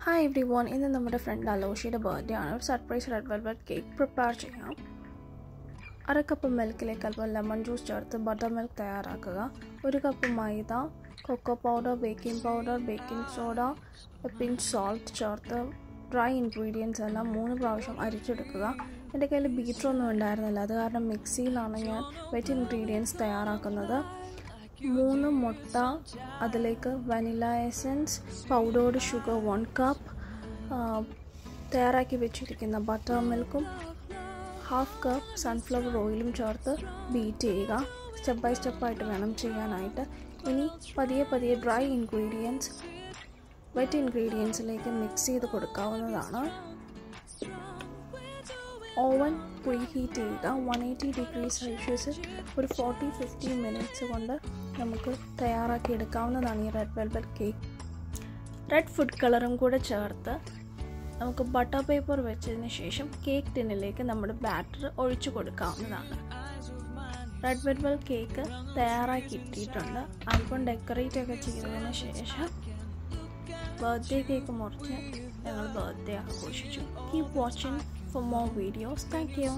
Hi every one ഇന്ന് നമ്മുടെ front അലോഷിയുടെ birthday ആണ് ഒരു surprise red velvet cake prepare ചെയ്യാം അര കപ്പ് മിൽക്കിലേക്ക് അല്പം ലെമൺ ജ്യൂസ് ചേർത്ത് ബട്ടർ മിൽക്ക് തയ്യാറാക്കുക ഒരു കപ്പ് മൈദ cocoa powder baking powder baking soda pinch salt ചേർത്ത് ഡ്രൈ ഇൻഗ്രീഡിയൻസ് എല്ലാം മൂന്ന് പ്രാവശ്യം അരിച്ചെടുക്കുക എൻ്റെ കയ്യിൽ ബീറ്ററൊന്നും ഉണ്ടായിരുന്നില്ല അത് കാരണം മിക്സിയിലാണ് ഞാൻ വെറ്റ് ഇൻഗ്രീഡിയൻസ് തയ്യാറാക്കുന്നത് മൂന്ന് മുട്ട അതിലേക്ക് vanilla essence powdered sugar one cup തയ്യാറാക്കി വെച്ചിരിക്കുന്ന ബട്ടർ മിൽക്കും ഹാഫ് കപ്പ് സൺഫ്ലവർ ഓയിലും ചേർത്ത് ബീറ്റ് ചെയ്യുക സ്റ്റെപ്പ് ബൈ സ്റ്റെപ്പായിട്ട് വേണം ചെയ്യാനായിട്ട് ഇനി പതിയെ പതിയെ ഡ്രൈ ഇൻഗ്രീഡിയൻസ് വെറ്റ് ഇൻഗ്രീഡിയൻസിലേക്ക് മിക്സ് ചെയ്ത് കൊടുക്കാവുന്നതാണ് ഓവൻ പ്രീ ഹീറ്റ് ചെയ്യുക വൺ എയ്റ്റി ഡിഗ്രി സെൽഷ്യസിൽ ഒരു ഫോർട്ടി ഫിഫ്റ്റി മിനിറ്റ്സ് കൊണ്ട് നമുക്ക് തയ്യാറാക്കി എടുക്കാവുന്നതാണ് ഈ red velvet cake red food കളറും കൂടെ ചേർത്ത് നമുക്ക് ബട്ടർ പേപ്പർ വെച്ചതിന് ശേഷം കേക്ക് ടിന്നിലേക്ക് നമ്മുടെ ബാറ്റർ ഒഴിച്ചു കൊടുക്കാവുന്നതാണ് റെഡ് വെൽവെൽ കേക്ക് തയ്യാറാക്കി ഇട്ടിട്ടുണ്ട് അല്പം ഡെക്കറേറ്റ് ഒക്കെ ചെയ്തതിന് ശേഷം ബർത്ത്ഡേ കേക്ക് മുറിച്ച് ഞങ്ങൾ ബർത്ത്ഡേ ആഘോഷിച്ചു keep watching for more videos. Thank you.